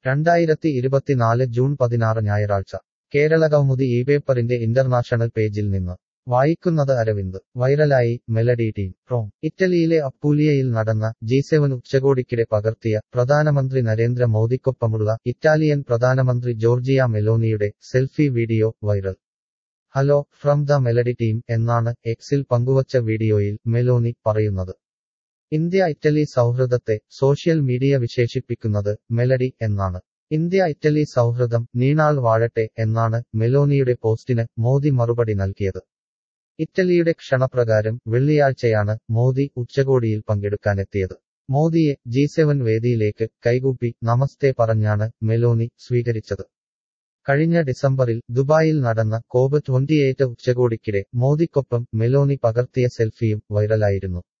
രണ്ടായിരത്തി ഇരുപത്തിനാല് ജൂൺ പതിനാറ് ഞായറാഴ്ച കേരളകൗമുദി ഈ പേപ്പറിന്റെ ഇന്റർനാഷണൽ പേജിൽ നിന്ന് വായിക്കുന്നത് അരവിന്ദ് വൈറലായി മെലഡി ടീം റോം ഇറ്റലിയിലെ അപ്പൂലിയയിൽ നടന്ന ജി സെവൻ ഉച്ചകോടിക്കിടെ പകർത്തിയ പ്രധാനമന്ത്രി നരേന്ദ്ര മോദിക്കൊപ്പമുള്ള ഇറ്റാലിയൻ പ്രധാനമന്ത്രി ജോർജിയ മെലോനിയുടെ selfie video viral hello from the melody team എന്നാണ് എക്സിൽ പങ്കുവച്ച വീഡിയോയിൽ മെലോനി പറയുന്നത് ഇന്ത്യ ഇറ്റലി സൗഹൃദത്തെ സോഷ്യൽ മീഡിയ വിശേഷിപ്പിക്കുന്നത് മെലഡി എന്നാണ് ഇന്ത്യ ഇറ്റലി സൗഹൃദം നീണാൾ വാഴട്ടെ എന്നാണ് മെലോനിയുടെ പോസ്റ്റിന് മോദി മറുപടി നൽകിയത് ഇറ്റലിയുടെ ക്ഷണപ്രകാരം വെള്ളിയാഴ്ചയാണ് മോദി ഉച്ചകോടിയിൽ പങ്കെടുക്കാനെത്തിയത് മോദിയെ ജി സെവൻ വേദിയിലേക്ക് കൈകൂപ്പി നമസ്തേ പറഞ്ഞാണ് മെലോനി സ്വീകരിച്ചത് കഴിഞ്ഞ ഡിസംബറിൽ ദുബായിൽ നടന്ന കോബ് ട്വന്റിയേറ്റ് ഉച്ചകോടിക്കിടെ മോദിക്കൊപ്പം മെലോനി പകർത്തിയ സെൽഫിയും വൈറലായിരുന്നു